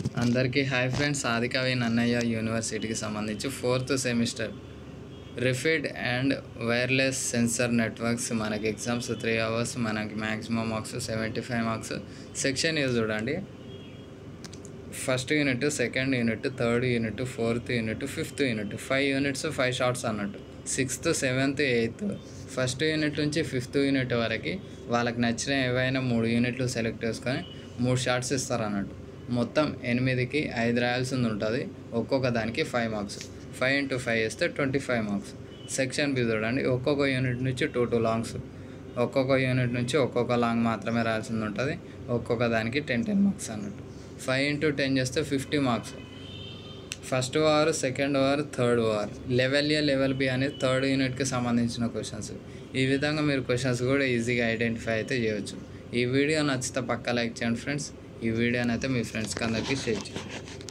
అందరికీ hi friends ఆదికవి Nannaya యూనివర్సిటీకి సంబంధించి fourth semester RFID and wireless sensor networks మనకి ఎగ్జామ్స్ త్రీ అవర్స్ మనకి maximum marks seventy five marks section ఇది చూడండి first unit second unit third unit fourth unit fifth unit five units five shorts అన్నట్టు sixth seventh eighth first unit నుంచి fifth unit వరకు వాళ్ళకి నచ్చిన ఏవైనా మూడు యూనిట్లు సెలెక్ట్ చేసుకొని మూడు షార్ట్స్ ఇస్తారు అన్నట్టు మొత్తం ఎనిమిదికి ఐదు రాయాల్సింది ఉంటుంది ఒక్కొక్క దానికి five marks five into five వేస్తే twenty five marks section B చూడండి ఒక్కొక్క యూనిట్ నుంచి టూ టూ లాంగ్స్ ఒక్కొక్క యూనిట్ నుంచి ఒక్కొక్క లాంగ్ మాత్రమే రాయాల్సింది ఉంటుంది ఒక్కొక్క దానికి టెన్ టెన్ మార్క్స్ అన్నట్టు ఫైవ్ ఇంటూ టెన్ చేస్తే fifty marks first over second over third over level A level B అనేది థర్డ్ యూనిట్కి సంబంధించిన క్వశ్చన్స్ ఈ విధంగా మీరు క్వశ్చన్స్ కూడా ఈజీగా ఐడెంటిఫై అయితే చేయవచ్చు ఈ వీడియో నచ్చితే పక్కా లైక్ చేయండి ఫ్రెండ్స్ ఈ వీడియోని అయితే మీ ఫ్రెండ్స్కి అందరికీ షేర్ చేయండి